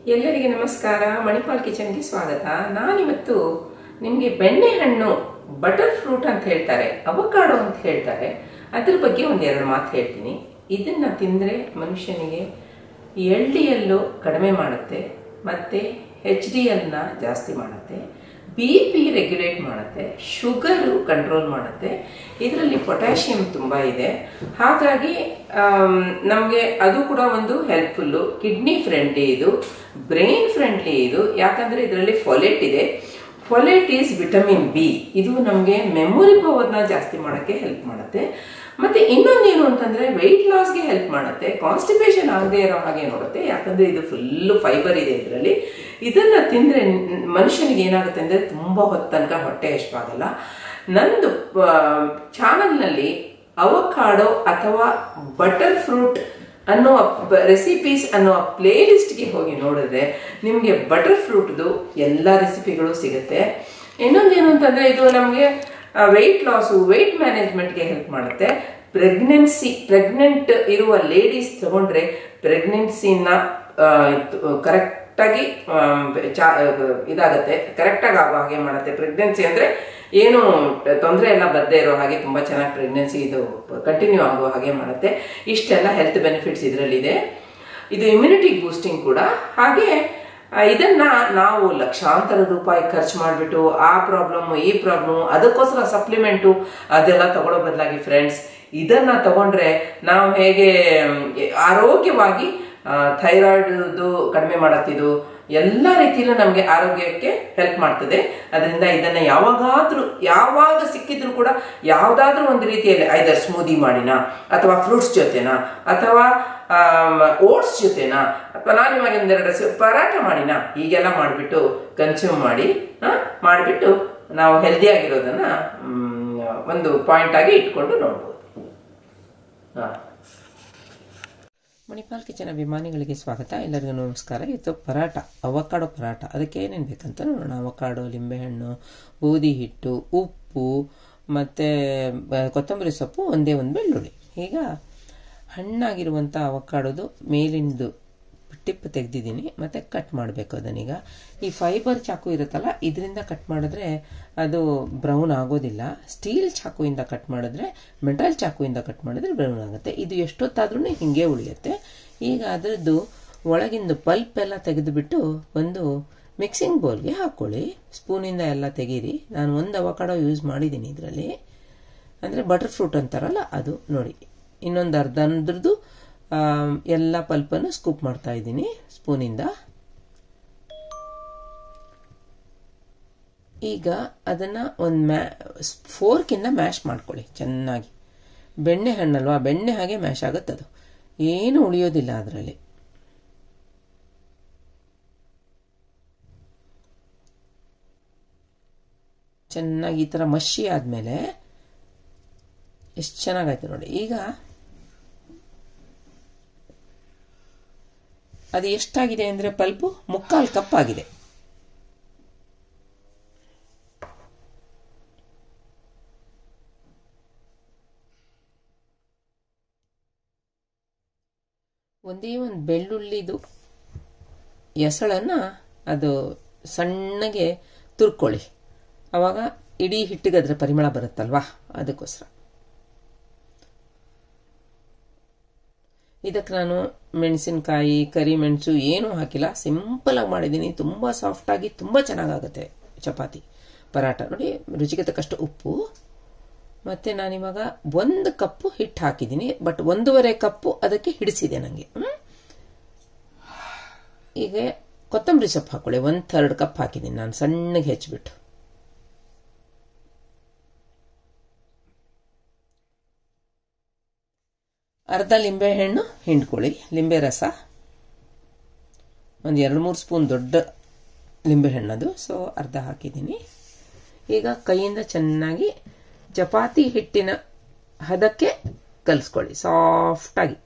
ಎಲ್ಲರಿಗೆ ನಮಸ್ಕಾರ ಮಣಿಪಾಲ್ ಕಿಚನ್ಗೆ ಸ್ವಾಗತ ನಾನಿವತ್ತು ನಿಮಗೆ ಬೆಣ್ಣೆಹಣ್ಣು ಬಟರ್ ಫ್ರೂಟ್ ಅಂತ ಹೇಳ್ತಾರೆ ಅವಕಾಡೋ ಅಂತ ಹೇಳ್ತಾರೆ ಅದ್ರ ಬಗ್ಗೆ ಒಂದೆರಡು ಮಾತು ಹೇಳ್ತೀನಿ ಇದನ್ನ ತಿಂದರೆ ಮನುಷ್ಯನಿಗೆ ಎಲ್ ಡಿ ಎಲ್ಲು ಕಡಿಮೆ ಮಾಡುತ್ತೆ ಮತ್ತು ಹೆಚ್ ಡಿ ಎಲ್ನ ಜಾಸ್ತಿ ಮಾಡುತ್ತೆ ಬಿ ಪಿ ರೆಗ್ಯುಲೇಟ್ ಮಾಡುತ್ತೆ ಶುಗರು ಕಂಟ್ರೋಲ್ ಮಾಡುತ್ತೆ ಇದರಲ್ಲಿ ಪೊಟ್ಯಾಷಿಯಂ ತುಂಬ ಇದೆ ಹಾಗಾಗಿ ನಮಗೆ ಅದು ಕೂಡ ಒಂದು ಹೆಲ್ಪ್ಫುಲ್ಲು ಕಿಡ್ನಿ ಫ್ರೆಂಡ್ಲಿ ಇದು ಬ್ರೈನ್ ಫ್ರೆಂಡ್ಲಿ ಇದು ಯಾಕಂದರೆ ಇದರಲ್ಲಿ ಫೊಲೆಟ್ ಇದೆ ಫೊಲೆಟ್ ಈಸ್ ವಿಟಮಿನ್ ಬಿ ಇದು ನಮಗೆ ಮೆಮೊರಿ ಪವರ್ನ ಜಾಸ್ತಿ ಮಾಡೋಕ್ಕೆ ಹೆಲ್ಪ್ ಮಾಡುತ್ತೆ ಮತ್ತೆ ಇನ್ನೊಂದೇನು ಅಂತಂದ್ರೆ ವೆಯ್ಟ್ ಲಾಸ್ಗೆ ಹೆಲ್ಪ್ ಮಾಡುತ್ತೆ ಕಾನ್ಸ್ಟಿಪೇಷನ್ ಆಗದೆ ಇರೋ ಹಾಗೆ ನೋಡುತ್ತೆ ಯಾಕಂದ್ರೆ ಇದು ಫುಲ್ಲು ಫೈಬರ್ ಇದೆ ಇದರಲ್ಲಿ ಇದನ್ನ ತಿಂದ್ರೆ ಮನುಷ್ಯನಿಗೆ ಏನಾಗುತ್ತೆ ಅಂದ್ರೆ ತುಂಬಾ ಹೊತ್ತು ತನಕ ಹೊಟ್ಟೆ ಹಶ್ವಾಗಲ್ಲ ನಂದು ಚಾನಲ್ನಲ್ಲಿ ಅವಕಾಡೋ ಅಥವಾ ಬಟರ್ ಫ್ರೂಟ್ ಅನ್ನೋ ರೆಸಿಪೀಸ್ ಅನ್ನೋ ಪ್ಲೇ ಲಿಸ್ಟ್ಗೆ ಹೋಗಿ ನೋಡಿದ್ರೆ ನಿಮಗೆ ಬಟರ್ ಫ್ರೂಟ್ದು ಎಲ್ಲ ರೆಸಿಪಿಗಳು ಸಿಗುತ್ತೆ ಇನ್ನೊಂದೇನು ಅಂತಂದ್ರೆ ಇದು ನಮಗೆ ವೆಯ್ಟ್ ಲಾಸು ವೆಯ್ಟ್ ಮ್ಯಾನೇಜ್ಮೆಂಟ್ಗೆ ಹೆಲ್ಪ್ ಮಾಡುತ್ತೆ ಪ್ರೆಗ್ನೆನ್ಸಿ ಪ್ರೆಗ್ನೆಂಟ್ ಇರುವ ಲೇಡೀಸ್ ತಗೊಂಡ್ರೆ ಪ್ರೆಗ್ನೆನ್ಸಿನ ಕರೆಕ್ಟಾಗಿ ಚಾ ಇದಾಗತ್ತೆ ಕರೆಕ್ಟಾಗಿ ಆಗೋ ಹಾಗೆ ಮಾಡುತ್ತೆ ಪ್ರೆಗ್ನೆನ್ಸಿ ಅಂದರೆ ಏನು ತೊಂದರೆ ಎಲ್ಲ ಬರದೇ ಇರೋ ಹಾಗೆ ತುಂಬ ಚೆನ್ನಾಗಿ ಪ್ರೆಗ್ನೆನ್ಸಿ ಇದು ಕಂಟಿನ್ಯೂ ಆಗೋ ಹಾಗೆ ಮಾಡುತ್ತೆ ಇಷ್ಟೆಲ್ಲ ಹೆಲ್ತ್ ಬೆನಿಫಿಟ್ಸ್ ಇದರಲ್ಲಿದೆ ಇದು ಇಮ್ಯುನಿಟಿ ಬೂಸ್ಟಿಂಗ್ ಕೂಡ ಹಾಗೆ ಇದನ್ನ ನಾವು ಲಕ್ಷಾಂತರ ರೂಪಾಯಿ ಖರ್ಚು ಮಾಡಿಬಿಟ್ಟು ಆ ಪ್ರಾಬ್ಲಮ್ ಈ ಪ್ರಾಬ್ಲಮ್ ಅದಕ್ಕೋಸ್ಕರ ಸಪ್ಲಿಮೆಂಟು ಅದೆಲ್ಲ ತಗೊಳ್ಳೋ ಬದಲಾಗಿ ಫ್ರೆಂಡ್ಸ್ ಇದನ್ನ ತಗೊಂಡ್ರೆ ನಾವು ಹೇಗೆ ಆರೋಗ್ಯವಾಗಿ ಥೈರಾಯ್ಡ್ದು ಕಡಿಮೆ ಮಾಡತ್ತಿದ್ದು ಎಲ್ಲ ರೀತಿಯಲ್ಲೂ ನಮಗೆ ಆರೋಗ್ಯಕ್ಕೆ ಹೆಲ್ಪ್ ಮಾಡ್ತದೆ ಅದರಿಂದ ಇದನ್ನ ಯಾವಾಗಾದ್ರೂ ಯಾವಾಗ ಸಿಕ್ಕಿದ್ರು ಕೂಡ ಯಾವುದಾದ್ರೂ ಒಂದು ರೀತಿಯಲ್ಲಿ ಐದರ್ ಸ್ಮೂದಿ ಮಾಡಿನ ಅಥವಾ ಫ್ರೂಟ್ಸ್ ಜೊತೆನಾ ಅಥವಾ ಓಟ್ಸ್ ಜೊತೆನಾ ಅಥವಾ ನಾನು ಇವಾಗ ಒಂದೆರಡು ಪರಾಟ ಮಾಡಿನ ಹೀಗೆಲ್ಲ ಮಾಡಿಬಿಟ್ಟು ಕನ್ಸ್ಯೂಮ್ ಮಾಡಿ ಮಾಡಿಬಿಟ್ಟು ನಾವು ಹೆಲ್ದಿ ಆಗಿರೋದನ್ನ ಒಂದು ಪಾಯಿಂಟ್ ಆಗಿ ಇಟ್ಕೊಂಡು ನೋಡ್ಬೋದು ಹಾಂ ಮಣಿಪಾಲ್ ಕಿಚನ್ ಅಭಿಮಾನಿಗಳಿಗೆ ಸ್ವಾಗತ ಎಲ್ಲರಿಗೂ ನಮಸ್ಕಾರ ಇವತ್ತು ಪರಾಟ ಅವಕಾಡೋ ಪರಾಟ ಅದಕ್ಕೆ ಏನೇನು ಬೇಕಂತ ನೋಡೋಣ ಅವಕಾಡೋ ಲಿಂಬೆಹಣ್ಣು ಬೂದಿ ಹಿಟ್ಟು ಉಪ್ಪು ಮತ್ತು ಕೊತ್ತಂಬರಿ ಸೊಪ್ಪು ಒಂದೇ ಒಂದು ಬೆಳ್ಳುಳ್ಳಿ ಈಗ ಹಣ್ಣಾಗಿರುವಂಥ ಅವಕಾಡೋದು ಮೇಲಿಂದು ಟಿಪ್ ತೆಗೆದಿದ್ದೀನಿ ಮತ್ತು ಕಟ್ ಮಾಡಬೇಕು ಅದನ್ನೀಗ ಈ ಫೈಬರ್ ಚಾಕು ಇರುತ್ತಲ್ಲ ಇದರಿಂದ ಕಟ್ ಮಾಡಿದ್ರೆ ಅದು ಬ್ರೌನ್ ಆಗೋದಿಲ್ಲ ಸ್ಟೀಲ್ ಚಾಕುವಿಂದ ಕಟ್ ಮಾಡಿದ್ರೆ ಮೆಟಲ್ ಚಾಕುವಿಂದ ಕಟ್ ಮಾಡಿದ್ರೆ ಬ್ರೌನ್ ಆಗುತ್ತೆ ಇದು ಎಷ್ಟೊತ್ತಾದ್ರೂ ಹಿಂಗೆ ಉಳಿಯುತ್ತೆ ಈಗ ಅದರದ್ದು ಒಳಗಿಂದು ಪಲ್ಪ್ ಎಲ್ಲ ತೆಗೆದುಬಿಟ್ಟು ಒಂದು ಮಿಕ್ಸಿಂಗ್ ಬೌಲ್ಗೆ ಹಾಕ್ಕೊಳ್ಳಿ ಸ್ಪೂನಿಂದ ಎಲ್ಲ ತೆಗೀರಿ ನಾನು ಒಂದು ಅವಕಾಡೋ ಯೂಸ್ ಮಾಡಿದ್ದೀನಿ ಇದರಲ್ಲಿ ಅಂದರೆ ಬಟರ್ ಫ್ರೂಟ್ ಅಂತಾರಲ್ಲ ಅದು ನೋಡಿ ಇನ್ನೊಂದು ಅರ್ಧ ಅಂದ್ರದ್ದು ಎಲ್ಲ ಪಲ್ಪನ್ನು ಸ್ಕೂಪ್ ಮಾಡ್ತಾ ಇದ್ದೀನಿ ಸ್ಪೂನಿಂದ ಈಗ ಅದನ್ನು ಒಂದು ಮ್ಯಾ ಫೋರ್ಕಿಂದ ಮ್ಯಾಶ್ ಮಾಡ್ಕೊಳ್ಳಿ ಚೆನ್ನಾಗಿ ಬೆಣ್ಣೆ ಹಣ್ಣಲ್ವಾ ಬೆಣ್ಣೆ ಹಾಗೆ ಮ್ಯಾಶ್ ಆಗುತ್ತೆ ಅದು ಏನು ಉಳಿಯೋದಿಲ್ಲ ಅದರಲ್ಲಿ ಚೆನ್ನಾಗಿ ಈ ಥರ ಮಷಿ ಆದಮೇಲೆ ಎಷ್ಟು ಚೆನ್ನಾಗಾಯ್ತು ನೋಡಿ ಈಗ ಅದು ಎಷ್ಟಾಗಿದೆ ಅಂದರೆ ಪಲ್ಪು ಮುಕ್ಕಾಲು ಕಪ್ ಆಗಿದೆ ಒಂದೇ ಒಂದು ಬೆಳ್ಳುಳ್ಳಿದು ಎಸಳನ್ನು ಅದು ಸಣ್ಣಗೆ ತುರ್ಕೊಳ್ಳಿ ಆವಾಗ ಇಡೀ ಹಿಟ್ಟಿಗೆ ಅದರ ಪರಿಮಳ ಬರುತ್ತಲ್ವಾ ಅದಕ್ಕೋಸ್ಕರ ಇದಕ್ಕೆ ನಾನು ಮೆಣಸಿನಕಾಯಿ ಕರಿಮೆಣಸು ಏನೂ ಹಾಕಿಲ್ಲ ಸಿಂಪಲಾಗಿ ಮಾಡಿದ್ದೀನಿ ತುಂಬ ಸಾಫ್ಟಾಗಿ ತುಂಬ ಚೆನ್ನಾಗಾಗುತ್ತೆ ಚಪಾತಿ ಪರಾಟ ನೋಡಿ ರುಚಿಗೆ ತಕ್ಕಷ್ಟು ಉಪ್ಪು ಮತ್ತು ನಾನಿವಾಗ ಒಂದು ಕಪ್ಪು ಹಿಟ್ಟು ಹಾಕಿದ್ದೀನಿ ಬಟ್ ಒಂದೂವರೆ ಕಪ್ಪು ಅದಕ್ಕೆ ಹಿಡಿಸಿದೆ ನನಗೆ ಈಗ ಕೊತ್ತಂಬರಿ ಸೊಪ್ಪು ಹಾಕೊಳ್ಳಿ ಒಂದು ಥರ್ಡ್ ಕಪ್ ಹಾಕಿದ್ದೀನಿ ನಾನು ಸಣ್ಣಗೆ ಹೆಚ್ಚಿಬಿಟ್ಟು ಅರ್ಧ ಲಿಂಬೆ ಹಣ್ಣು ಹಿಂಡ್ಕೊಳ್ಳಿ ಲಿಂಬೆ ರಸ ಒಂದು ಎರಡು ಮೂರು ಸ್ಪೂನ್ ದೊಡ್ಡ ಲಿಂಬೆ ಹಣ್ಣದು ಸೊ ಅರ್ಧ ಹಾಕಿದ್ದೀನಿ ಈಗ ಕೈಯಿಂದ ಚೆನ್ನಾಗಿ ಚಪಾತಿ ಹಿಟ್ಟಿನ ಹದಕ್ಕೆ ಕಲಿಸ್ಕೊಳ್ಳಿ ಸಾಫ್ಟಾಗಿ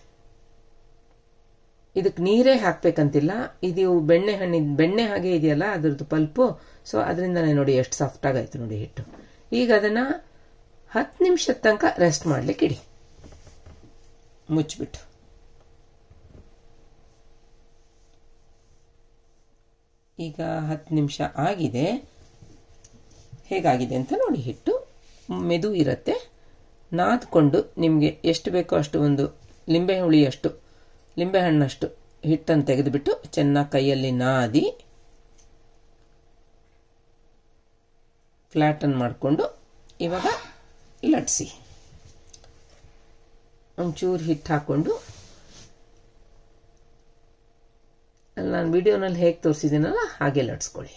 ಇದಕ್ಕೆ ನೀರೇ ಹಾಕ್ಬೇಕಂತಿಲ್ಲ ಇದು ಬೆಣ್ಣೆ ಹಣ್ಣಿನ ಬೆಣ್ಣೆ ಹಾಗೆ ಇದೆಯಲ್ಲ ಅದ್ರದ್ದು ಪಲ್ಪು ಸೊ ಅದರಿಂದನೇ ನೋಡಿ ಎಷ್ಟು ಸಾಫ್ಟಾಗಾಯ್ತು ನೋಡಿ ಹಿಟ್ಟು ಈಗ ಅದನ್ನು ಹತ್ತು ನಿಮಿಷದ ತನಕ ರೆಸ್ಟ್ ಮಾಡ್ಲಿಕ್ಕೆ ಇಡಿ ಮುಚ್ಚಿಬಿಟ್ಟು ಈಗ ಹತ್ತು ನಿಮಿಷ ಆಗಿದೆ ಹೇಗಾಗಿದೆ ಅಂತ ನೋಡಿ ಹಿಟ್ಟು ಮೆದು ಇರುತ್ತೆ ನಾದ್ಕೊಂಡು ನಿಮಗೆ ಎಷ್ಟು ಬೇಕೋ ಅಷ್ಟು ಒಂದು ಲಿಂಬೆ ಹುಳಿಯಷ್ಟು ಲಿಂಬೆಹಣ್ಣಷ್ಟು ಹಿಟ್ಟನ್ನು ತೆಗೆದುಬಿಟ್ಟು ಚೆನ್ನಾಗಿ ಕೈಯಲ್ಲಿ ನಾದಿ ಫ್ಲ್ಯಾಟನ್ನು ಮಾಡಿಕೊಂಡು ಇವಾಗ ಲಟ್ಸಿ ಒಂಚೂರು ಹಿಟ್ಟು ಹಾಕ್ಕೊಂಡು ಅಲ್ಲಿ ನಾನು ವಿಡಿಯೋನಲ್ಲಿ ಹೇಗೆ ತೋರಿಸಿದ್ದೀನಲ್ಲ ಹಾಗೆ ಲಟ್ಸ್ಕೊಳ್ಳಿ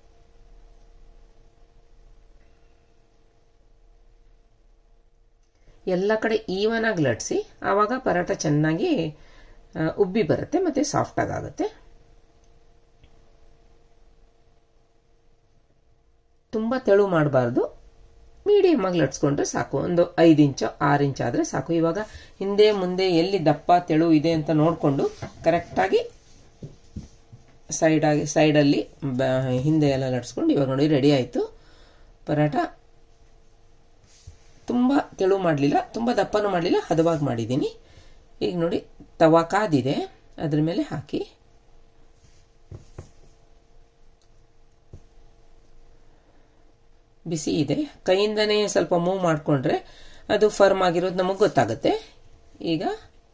ಎಲ್ಲ ಕಡೆ ಈವನ್ ಆಗಿ ಲಟ್ಸಿ ಆವಾಗ ಪರಾಟ ಚೆನ್ನಾಗಿ ಆ, ಉಬ್ಬಿ ಬರುತ್ತೆ ಮತ್ತು ಸಾಫ್ಟಾಗಿ ಆಗುತ್ತೆ ತುಂಬ ತೆಳು ಮಾಡಬಾರ್ದು ಮೀಡಿಯಮ್ ಆಗಿ ಲಟ್ಸ್ಕೊಂಡ್ರೆ ಸಾಕು ಒಂದು ಐದು ಇಂಚು ಆರು ಇಂಚ್ ಆದರೆ ಸಾಕು ಇವಾಗ ಹಿಂದೆ ಮುಂದೆ ಎಲ್ಲಿ ದಪ್ಪ ತೆಳು ಇದೆ ಅಂತ ನೋಡಿಕೊಂಡು ಕರೆಕ್ಟಾಗಿ ಸೈಡಾಗಿ ಸೈಡಲ್ಲಿ ಬ ಹಿಂದೆ ಎಲ್ಲ ಲಟ್ಸ್ಕೊಂಡು ಇವಾಗ ನೋಡಿ ರೆಡಿ ಆಯಿತು ಪರಾಟ ತುಂಬ ತೆಳು ಮಾಡಲಿಲ್ಲ ತುಂಬ ದಪ್ಪನೂ ಮಾಡಲಿಲ್ಲ ಹದವಾಗಿ ಮಾಡಿದ್ದೀನಿ ಈಗ ನೋಡಿ ತವಾ ಕಾದಿದೆ ಅದ್ರ ಮೇಲೆ ಹಾಕಿ ಬಿಸಿ ಇದೆ ಕೈಯಿಂದನೇ ಸ್ವಲ್ಪ ಮೂವ್ ಮಾಡಿಕೊಂಡ್ರೆ ಅದು ಫರ್ಮ್ ಆಗಿರೋದು ನಮಗೆ ಗೊತ್ತಾಗುತ್ತೆ ಈಗ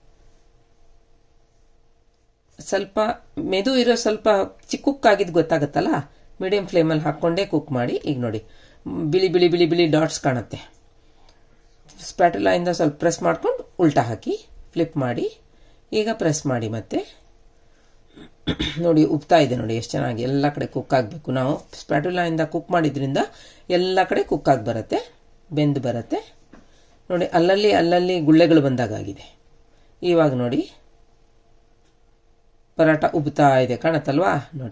ಸ್ವಲ್ಪ ಮೆದು ಇರೋ ಸ್ವಲ್ಪ ಚಿಕ್ಕ ಕುಕ್ ಆಗಿದ್ದು ಗೊತ್ತಾಗುತ್ತಲ್ಲ ಮೀಡಿಯಂ ಫ್ಲೇಮಲ್ಲಿ ಹಾಕ್ಕೊಂಡೇ ಕುಕ್ ಮಾಡಿ ಈಗ ನೋಡಿ ಬಿಳಿ ಬಿಳಿ ಬಿಳಿ ಬಿಳಿ ಡಾಟ್ಸ್ ಕಾಣುತ್ತೆ ಸ್ಪ್ಯಾಟುಲಾಯಿಂದ ಸ್ವಲ್ಪ ಪ್ರೆಸ್ ಮಾಡ್ಕೊಂಡು ಉಲ್ಟಾ ಹಾಕಿ ಫ್ಲಿಪ್ ಮಾಡಿ ಈಗ ಪ್ರೆಸ್ ಮಾಡಿ ಮತ್ತೆ ನೋಡಿ ಉಪ್ತಾ ಇದೆ ನೋಡಿ ಎಷ್ಟು ಚೆನ್ನಾಗಿ ಎಲ್ಲ ಕಡೆ ಕುಕ್ ಆಗಬೇಕು ನಾವು ಸ್ಪ್ಯಾಟುಲಾಯಿಂದ ಕುಕ್ ಮಾಡಿದ್ರಿಂದ ಎಲ್ಲ ಕಡೆ ಕುಕ್ ಆಗಿ ಬರುತ್ತೆ ಬೆಂದು ಬರುತ್ತೆ ನೋಡಿ ಅಲ್ಲಲ್ಲಿ ಅಲ್ಲಲ್ಲಿ ಗುಳ್ಳೆಗಳು ಬಂದಾಗಿದೆ ಇವಾಗ ನೋಡಿ ಪರಾಟ ಉಬ್ತಾ ಇದೆ ಕಾಣತ್ತಲ್ವಾ ನೋಡಿ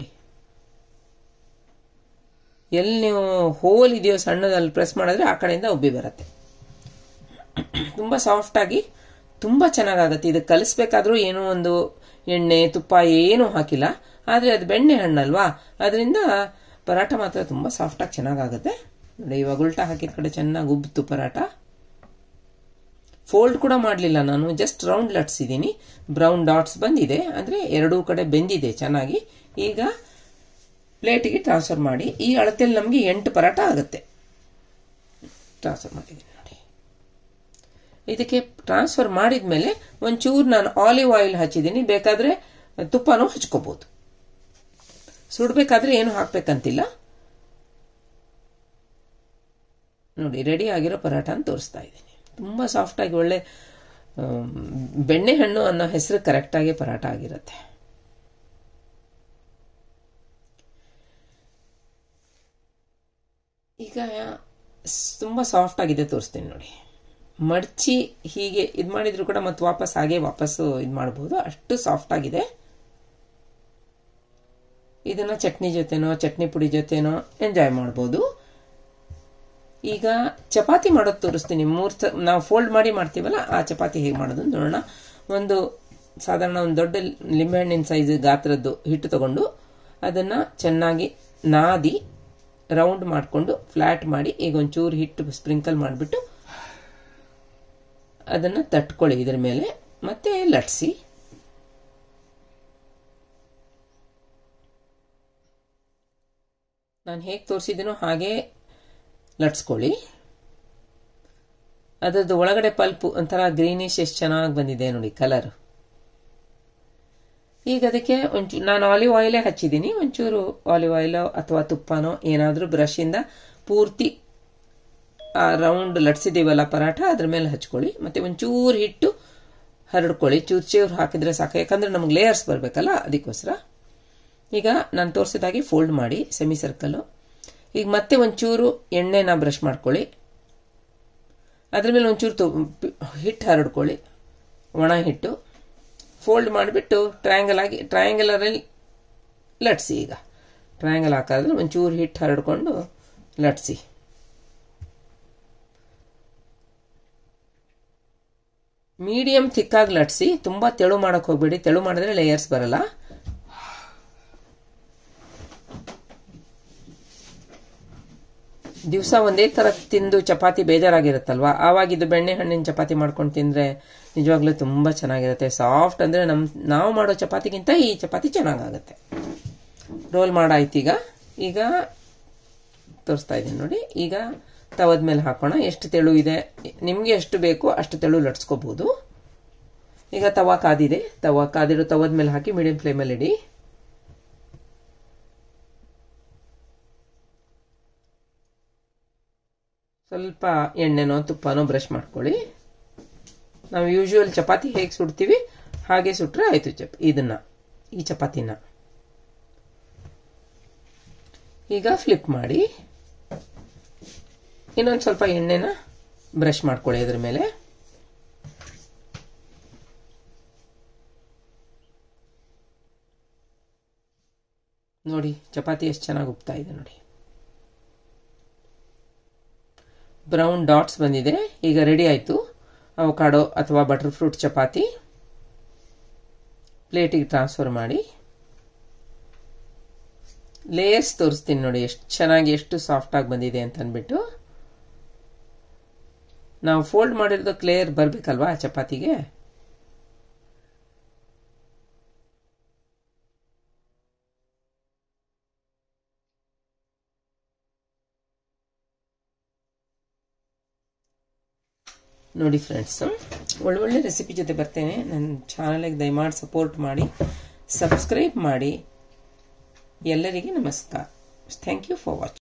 ಎಲ್ಲಿ ನೀವು ಹೋಲ್ ಇದೆಯೋ ಸಣ್ಣದಲ್ಲಿ ಪ್ರೆಸ್ ಮಾಡಿದ್ರೆ ಆ ಕಡೆಯಿಂದ ಉಬ್ಬಿ ಬರುತ್ತೆ ತುಂಬ ಸಾಫ್ಟಾಗಿ ತುಂಬ ಚೆನ್ನಾಗಾಗುತ್ತೆ ಇದು ಕಲಿಸ್ಬೇಕಾದ್ರೂ ಏನೋ ಒಂದು ಎಣ್ಣೆ ತುಪ್ಪ ಏನೂ ಹಾಕಿಲ್ಲ ಆದರೆ ಅದು ಬೆಣ್ಣೆ ಹಣ್ಣಲ್ವಾ ಅದರಿಂದ ಪರಾಟ ಮಾತ್ರ ತುಂಬ ಸಾಫ್ಟಾಗಿ ಚೆನ್ನಾಗಾಗುತ್ತೆ ನೋಡಿ ಇವಾಗ ಉಲ್ಟಾ ಹಾಕಿದ ಕಡೆ ಚೆನ್ನಾಗಿ ಉಬ್ಬಿತು ಪರಾಟ ಫೋಲ್ಡ್ ಕೂಡ ಮಾಡಲಿಲ್ಲ ನಾನು ಜಸ್ಟ್ ರೌಂಡ್ ಲಟ್ಸಿದ್ದೀನಿ ಬ್ರೌನ್ ಡಾಟ್ಸ್ ಬಂದಿದೆ ಅಂದರೆ ಎರಡೂ ಕಡೆ ಬೆಂದಿದೆ ಚೆನ್ನಾಗಿ ಈಗ ಪ್ಲೇಟಿಗೆ ಟ್ರಾನ್ಸ್ಫರ್ ಮಾಡಿ ಈ ಅಳತೆಯಲ್ಲಿ ನಮಗೆ ಎಂಟು ಪರಾಟ ಆಗುತ್ತೆ ಟ್ರಾನ್ಸ್ಫರ್ ಮಾಡಿದ್ದೀನಿ ನೋಡಿ ಇದಕ್ಕೆ ಟ್ರಾನ್ಸ್ಫರ್ ಮಾಡಿದ ಮೇಲೆ ಒಂಚೂರು ನಾನು ಆಲಿವ್ ಆಯಿಲ್ ಹಚ್ಚಿದ್ದೀನಿ ಬೇಕಾದರೆ ತುಪ್ಪನೂ ಹಚ್ಕೋಬೋದು ಸುಡಬೇಕಾದ್ರೆ ಏನು ಹಾಕ್ಬೇಕಂತಿಲ್ಲ ನೋಡಿ ರೆಡಿ ಆಗಿರೋ ಪರಾಟ ಅಂತ ತೋರಿಸ್ತಾ ಇದ್ದೀನಿ ತುಂಬ ಸಾಫ್ಟಾಗಿ ಒಳ್ಳೆ ಬೆಣ್ಣೆಹಣ್ಣು ಅನ್ನೋ ಹೆಸರು ಕರೆಕ್ಟಾಗಿ ಪರಾಟ ಆಗಿರುತ್ತೆ ಈಗ ತುಂಬ ಸಾಫ್ಟ್ ಆಗಿದೆ ತೋರಿಸ್ತೀನಿ ನೋಡಿ ಮಡ್ಚಿ ಹೀಗೆ ಇದು ಮಾಡಿದ್ರು ಕೂಡ ಮತ್ತೆ ವಾಪಸ್ ಹಾಗೆ ವಾಪಸ್ಸು ಇದು ಮಾಡ್ಬೋದು ಅಷ್ಟು ಸಾಫ್ಟ್ ಆಗಿದೆ ಇದನ್ನ ಚಟ್ನಿ ಜೊತೆನೋ ಚಟ್ನಿ ಪುಡಿ ಜೊತೆನೋ ಎಂಜಾಯ್ ಮಾಡ್ಬೋದು ಈಗ ಚಪಾತಿ ಮಾಡೋದು ತೋರಿಸ್ತೀನಿ ಮೂರು ಸ ನಾವು ಫೋಲ್ಡ್ ಮಾಡಿ ಮಾಡ್ತೀವಲ್ಲ ಆ ಚಪಾತಿ ಹೇಗೆ ಮಾಡೋದು ನೋಡೋಣ ಒಂದು ಸಾಧಾರಣ ಒಂದು ದೊಡ್ಡ ಲಿಂಬೆಹಣ್ಣಿನ ಸೈಜ್ ಗಾತ್ರದ್ದು ಹಿಟ್ಟು ತಗೊಂಡು ಅದನ್ನು ಚೆನ್ನಾಗಿ ನಾದಿ ರೌಂಡ್ ಮಾಡಿಕೊಂಡು ಫ್ಲ್ಯಾಟ್ ಮಾಡಿ ಈಗ ಒಂಚೂರು ಹಿಟ್ಟು ಸ್ಪ್ರಿಂಕಲ್ ಮಾಡಿಬಿಟ್ಟು ಅದನ್ನು ತಟ್ಕೊಳ್ಳಿ ಇದ್ರ ಮೇಲೆ ಮತ್ತೆ ಲಟ್ಸಿ ನಾನು ಹೇಗೆ ತೋರಿಸಿದ್ದೀನೋ ಹಾಗೆ ಲಟ್ಸ್ಕೊಳ್ಳಿ ಅದರದ್ದು ಒಳಗಡೆ ಪಲ್ಪು ಒಂಥರ ಗ್ರೀನಿಶ್ ಎಷ್ಟು ಚೆನ್ನಾಗಿ ಬಂದಿದೆ ನೋಡಿ ಕಲರ್ ಈಗ ಅದಕ್ಕೆ ಒಂಚೂರು ನಾನು ಆಲಿವ್ ಆಯಿಲೇ ಹಚ್ಚಿದ್ದೀನಿ ಒಂಚೂರು ಆಲಿವ್ ಆಯಿಲೋ ಅಥವಾ ತುಪ್ಪನೋ ಏನಾದರೂ ಬ್ರಷಿಂದ ಪೂರ್ತಿ ಆ ರೌಂಡ್ ಲಟ್ಸಿದ್ದೀವಲ್ಲ ಪರಾಠ ಅದ್ರ ಮೇಲೆ ಹಚ್ಕೊಳ್ಳಿ ಮತ್ತೆ ಒಂಚೂರು ಹಿಟ್ಟು ಹರಡ್ಕೊಳ್ಳಿ ಚೂರು ಚೂರು ಹಾಕಿದ್ರೆ ಸಾಕು ಯಾಕಂದ್ರೆ ನಮ್ಗೆ ಲೇಯರ್ಸ್ ಬರಬೇಕಲ್ಲ ಅದಕ್ಕೋಸ್ಕರ ಈಗ ನಾನು ತೋರಿಸಿದಾಗೆ ಫೋಲ್ಡ್ ಮಾಡಿ ಸೆಮಿ ಸರ್ಕಲ್ಲು ಈಗ ಮತ್ತೆ ಒಂಚೂರು ಎಣ್ಣೆನ ಬ್ರಷ್ ಮಾಡ್ಕೊಳ್ಳಿ ಅದ್ರ ಮೇಲೆ ಒಂಚೂರು ತು ಹಿಟ್ಟು ಹರಡ್ಕೊಳ್ಳಿ ಒಣ ಹಿಟ್ಟು ಫೋಲ್ಡ್ ಮಾಡಿಬಿಟ್ಟು ಟ್ರಯಾಂಗಲ್ ಆಗಿ ಟ್ರಯಾಂಗಲರಲ್ಲಿ ಲಟ್ಸಿ ಈಗ ಟ್ರಯಾಂಗಲ್ ಹಾಕಾದ್ರೆ ಒಂಚೂರು ಹಿಟ್ಟು ಹರಡ್ಕೊಂಡು ಲಟ್ಸಿ ಮೀಡಿಯಂ ಥಿಕ್ಕಾಗಿ ಲಟ್ಸಿ ತುಂಬ ತೆಳು ಮಾಡೋಕೆ ಹೋಗ್ಬೇಡಿ ತೆಳು ಮಾಡಿದ್ರೆ ಲೇಯರ್ಸ್ ಬರಲ್ಲ ದಿವಸ ಒಂದೇ ಥರ ತಿಂದು ಚಪಾತಿ ಬೇಜಾರಾಗಿರುತ್ತಲ್ವಾ ಆವಾಗ ಇದು ಬೆಣ್ಣೆ ಹಣ್ಣಿನ ಚಪಾತಿ ಮಾಡ್ಕೊಂಡು ತಿಂದರೆ ನಿಜವಾಗ್ಲೂ ತುಂಬ ಚೆನ್ನಾಗಿರುತ್ತೆ ಸಾಫ್ಟ್ ಅಂದರೆ ನಮ್ಮ ನಾವು ಮಾಡೋ ಚಪಾತಿಗಿಂತ ಈ ಚಪಾತಿ ಚೆನ್ನಾಗಾಗುತ್ತೆ ರೋಲ್ ಮಾಡಾಯ್ತು ಈಗ ಈಗ ತೋರಿಸ್ತಾ ಇದ್ದೀನಿ ನೋಡಿ ಈಗ ತವದ ಮೇಲೆ ಹಾಕೋಣ ಎಷ್ಟು ತೆಳು ಇದೆ ನಿಮಗೆ ಎಷ್ಟು ಬೇಕು ಅಷ್ಟು ತೆಳು ಲಟ್ಸ್ಕೋಬಹುದು ಈಗ ತವಾ ಕಾದಿದೆ ತವಾ ಕಾದಿರೋ ತವದ ಮೇಲೆ ಹಾಕಿ ಮೀಡಿಯಂ ಫ್ಲೇಮಲ್ಲಿ ಇಡಿ ಸ್ವಲ್ಪ ಎಣ್ಣೆನೋ ತುಪ್ಪನೋ ಬ್ರಷ್ ಮಾಡ್ಕೊಳ್ಳಿ ನಾವು ಯೂಶುವಲ್ ಚಪಾತಿ ಹೇಗೆ ಸುಡ್ತೀವಿ ಹಾಗೆ ಸುಟ್ರೆ ಆಯಿತು ಚಪ್ ಇದನ್ನ ಈ ಚಪಾತಿನ ಈಗ ಫ್ಲಿಪ್ ಮಾಡಿ ಇನ್ನೊಂದು ಸ್ವಲ್ಪ ಎಣ್ಣೆನ ಬ್ರಷ್ ಮಾಡ್ಕೊಳ್ಳಿ ಅದ್ರ ಮೇಲೆ ನೋಡಿ ಚಪಾತಿ ಎಷ್ಟು ಚೆನ್ನಾಗಿ ಉಪ್ತಾ ಇದೆ ನೋಡಿ ಬ್ರೌನ್ ಡಾಟ್ಸ್ ಬಂದಿದೆ ಈಗ ರೆಡಿ ಆಯಿತು ಅವಕಾಡೋ ಅಥವಾ ಬಟರ್ ಫ್ರೂಟ್ ಚಪಾತಿ ಪ್ಲೇಟಿಗೆ ಟ್ರಾನ್ಸ್ಫರ್ ಮಾಡಿ ಲೇಯರ್ಸ್ ತೋರಿಸ್ತೀನಿ ನೋಡಿ ಎಷ್ಟು ಚೆನ್ನಾಗಿ ಎಷ್ಟು ಸಾಫ್ಟಾಗಿ ಬಂದಿದೆ ಅಂತ ಅಂದ್ಬಿಟ್ಟು ನಾವು ಫೋಲ್ಡ್ ಮಾಡಿರೋದಕ್ಕೆ ಲೇಯರ್ ಬರಬೇಕಲ್ವಾ ಚಪಾತಿಗೆ ನೋಡಿ ಫ್ರೆಂಡ್ಸ್ ಒಳ್ಳೊಳ್ಳೆ ರೆಸಿಪಿ ಜೊತೆ ಬರ್ತೇನೆ ನನ್ನ ಚಾನಲ್ಗೆ ದಯಮಾಡಿ ಸಪೋರ್ಟ್ ಮಾಡಿ ಸಬ್ಸ್ಕ್ರೈಬ್ ಮಾಡಿ ಎಲ್ಲರಿಗೆ ನಮಸ್ಕಾರ ಥ್ಯಾಂಕ್ ಯು ಫಾರ್ ವಾಚಿಂಗ್